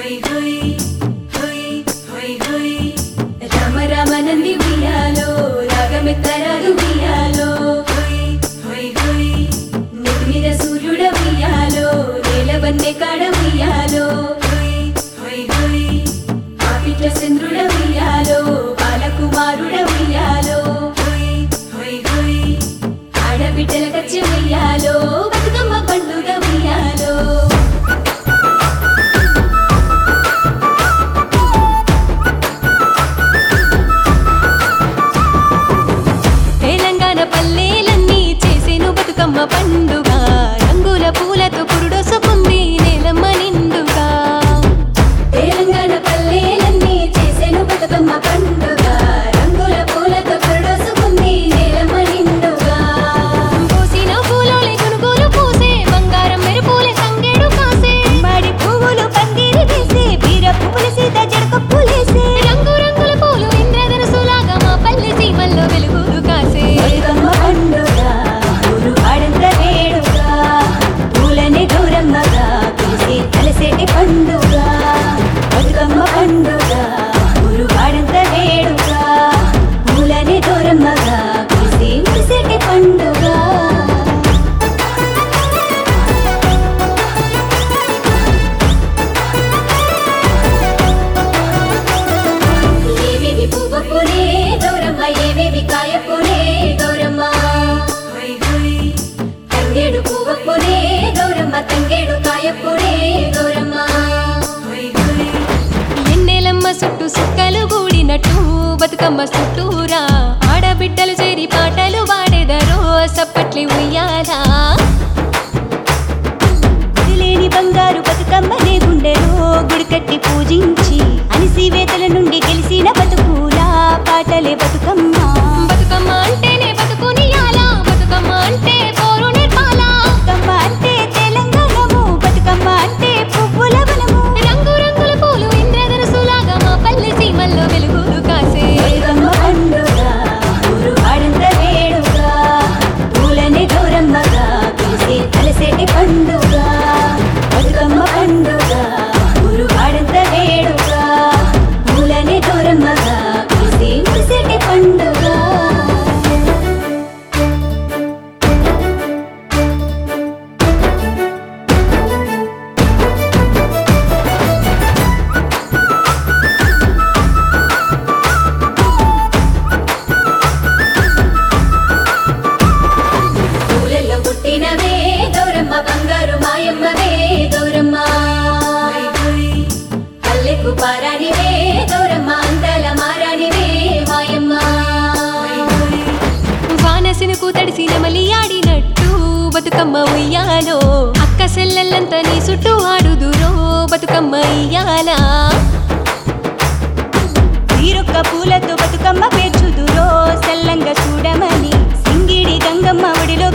హొయ్ హొయ్ హొయ్ హొయ్ హొయ్ రామ రామ నంది ఉయ్యాలో రాగమెత్తరాదు ఉయ్యాలో హొయ్ హొయ్ హొయ్ నెత్తి మీద సూర్యుడ ఉయ్యాలో నేలవన్నె కాడ ఉయ్యాలో హొయ్ హొయ్ హొయ్ ఆపిట్ల చంద్రుడ ఉయ్యాలో బాలకుమారుడ ఉయ్యాలో హొయ్ హొయ్ హొయ్ ఆడబిడ్డల కచ్చి ఉయ్యాలో బతుకమ్మ పండుగ ఉయ్యాలో తెలంగాణ పల్లెలన్నీ చేసేను బతుకమ్మ పండుగ రంగుల పూలతో పురుడొసుకుంది నేలమ్మ నిండుగా తెలంగాణ పల్లెలన్నీ చేసేను బతుకమ్మ పండుగ రంగుల పూలతో పురుడొసుకుంది నేలమ్మ నిండుగా పూసిన పూలోలే గునుగులు పూసే బంగారం మెరుపులే సంగేడు కాసే మాడి పువ్వులు పందిరి వేసే బీర పువ్వులు సీత జడక పూలేసే రంగు రంగుల పూలు ఇంద్రధనుసులాగా మా పల్లె సీమల్లో వెలుగులు కాసే బతుకమ్మ పండుగ ఊరు ఆడంత వేడుక పూలని దూరమ్మగా పిలిసి కలిసేటి పండుగ బతుకమ్మ పండుగ ఊరు ఆడంత వేడుక పూలని దూరమ్మగా పిలిసి కలిసేటి పండుగ ఏవేవి పువ్వు పూలే గౌరమ్మ ఏవేవి కాయ పూలే గౌరమ్మ హొయ్ హొయ్ తంగేడు పువ్వు పూలే గౌరమ్మ తంగేడు కాయ పూలే గౌరమ్మ హొయ్ హొయ్ ఎన్నెలమ్మ చుట్టూ సుక్కలు గూడినట్టు బతుకమ్మ చుట్టూరా ఆడబిడ్డలు చేరి పాటలు పాడేదరో సప్పట్లి ఉయ్యాలా లేని బంగారు బతుకమ్మనే గుండెలో గుడికట్టి పూజించి అనిసివేతల నుండి గెలిచిన బతుకులా పాటలే బతుకమ్మ బతుకమ్మ అంటేనే బతుకునియాలా బతుకమ్మ అంటే పోరు నేర్పాలా బతుకమ్మ అంటే తెలంగాణము బతుకమ్మ అంటే పువ్వుల వనము రంగు రంగుల పూలు ఇంద్రధనుసులాగా మా పల్లె సీమల్లో వెలుగులు కాసే బతుకమ్మ పండుగ ఊరు ఆడంత వేడుక పూలని గౌరమ్మగా పిలిసి కలిసేటి పండుగ బతుకమ్మ పండుగ ఊరు ఆడంత వేడుక పూలని గౌరమ్మగా పిలిసి కలిసేటి పండుగ పూలల్లో పుట్టినవే గౌరమ్మ బంగారు మాయమ్మవే గౌరమ్మ పల్లెకు పారానివే గౌరమ్మ అందాల మారానివే మాయమ్మ వానసినుకు తడిసిన మలి ఆడినట్టు బతుకమ్మ ఉయ్యాలో అక్క సెల్లెల్లంతా నీ చుట్టూ ఆడుదురో బతుకమ్మ ఇయ్యాలా తీరొక్క పూలతో బతుకమ్మ పేర్చుదురో సల్లంగా చూడమని సింగిడి గంగమ్మ ఒడిలో